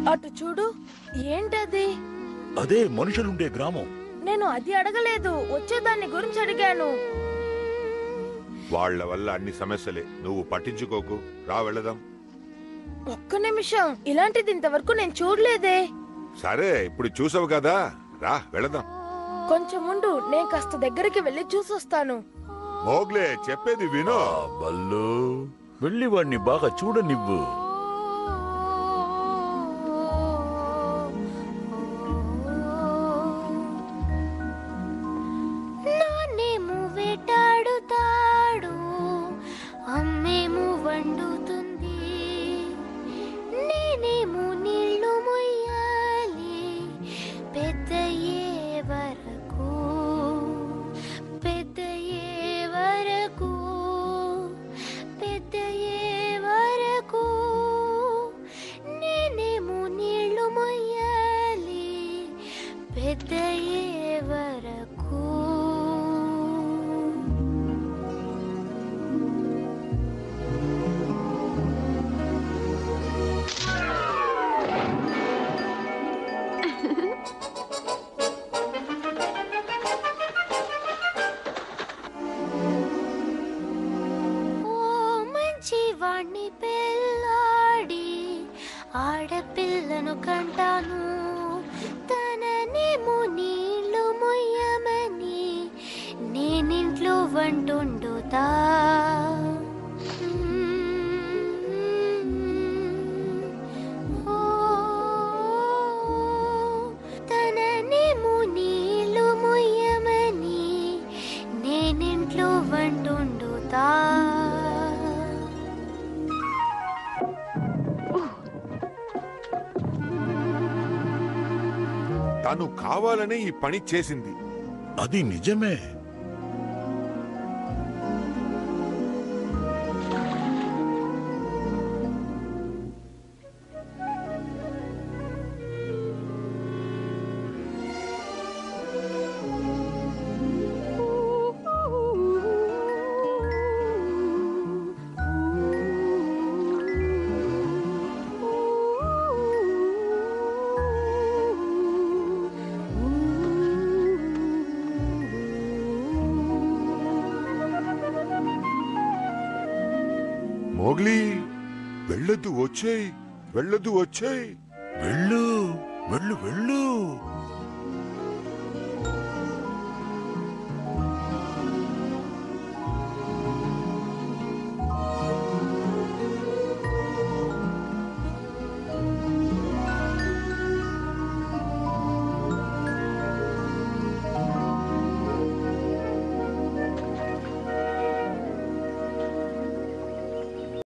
అటు చూడు ఏంటది అదే మనుషులుండే గ్రామం నేను అది అడగలేదు వచ్చేదాన్ని గురించి అడిగాను వాళ్ళ వల్ల అన్ని సమస్యలే నువ్వు పట్టించుకోకు రా వెళదాం ఒక్క నిమిషం ఇలాంటిది ఇంతవరకు నేను చూడలేదే సరే ఇప్పుడు చూసావు కదా రా వెళదాం కొంచెం ఉండు నేను కాస్త దగ్గరికి వెళ్ళి చూసొస్తాను మోగ్లే చెప్పేది విను ఆ బల్లు వెళ్ళి వాణ్ణి బాగా చూడనివ్వు నాన్నేమో వేటాడుతాడు అమ్మేమో వండుతుంది నేనేమో నీళ్లు మొయ్యాలి పెద్దయ్యే వరకు పెద్దయ్యే వరకు పెద్దయ్యే వరకు నేనేమో నీళ్లు మొయ్యాలి పెద్దయ్యే వరకు ఓ మంచివాణ్ణి పెళ్ళాడి ఆడపిల్లను కంటాను తననేమో నీళ్లు మొయ్యమని నేనింట్లో వంటుండుతా ఓ, తననేమో నీళ్లు మొయ్యమని నేనింట్లో వంటుండుతా తను కావాలనే ఈ పని చేసింది అది నిజమే మోగ్లీ వెళ్ళొద్దు వచ్చేయ్ వెళ్ళొద్దు వచ్చేయ్ వెళ్ళు వెళ్ళు వెళ్ళు